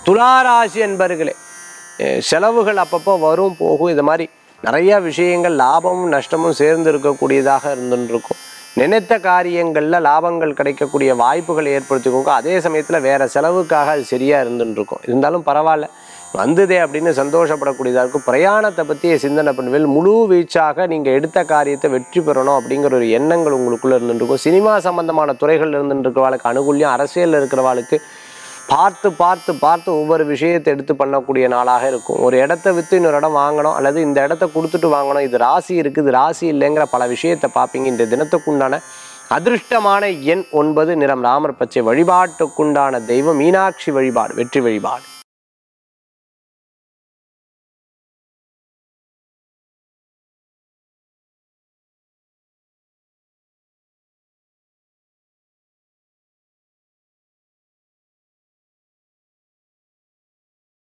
துளாராசி என்பர்களே அஹ் செலவுகள் அப்பப்போ வரும் போகும் இது மாதிரி நிறைய விஷயங்கள் லாபமும் நஷ்டமும் சேர்ந்து இருக்கக்கூடியதாக இருந்துட்டு இருக்கும் நினைத்த காரியங்களில் லாபங்கள் கிடைக்கக்கூடிய வாய்ப்புகளை ஏற்படுத்திக்கோங்க அதே சமயத்தில் வேற செலவுக்காக அது சரியாக இருந்துட்டு இருக்கும் இருந்தாலும் பரவாயில்ல வந்ததே அப்படின்னு சந்தோஷப்படக்கூடியதாக இருக்கும் பிரயாணத்தை பற்றிய சிந்தனை பண்ணுவேல் முழு வீச்சாக நீங்கள் எடுத்த காரியத்தை வெற்றி பெறணும் அப்படிங்கிற ஒரு எண்ணங்கள் உங்களுக்குள்ளே இருந்துருக்கும் சினிமா சம்பந்தமான துறைகள் இருந்துட்டு இருக்கிறவாளுக்கு அனுகூல்யம் அரசியலில் இருக்கிறவாளுக்கு பார்த்து பார்த்து பார்த்து ஒவ்வொரு விஷயத்தை எடுத்து பண்ணக்கூடிய நாளாக இருக்கும் ஒரு இடத்த விற்று இன்னொரு இடம் வாங்கணும் அல்லது இந்த இடத்த கொடுத்துட்டு வாங்கணும் இது ராசி இருக்குது இது ராசி இல்லைங்கிற பல விஷயத்தை பார்ப்பீங்க இந்த தினத்துக்குண்டான அதிர்ஷ்டமான எண் ஒன்பது நிறம் ராமர் பச்சை வழிபாட்டுக்குண்டான தெய்வம் மீனாட்சி வழிபாடு வெற்றி வழிபாடு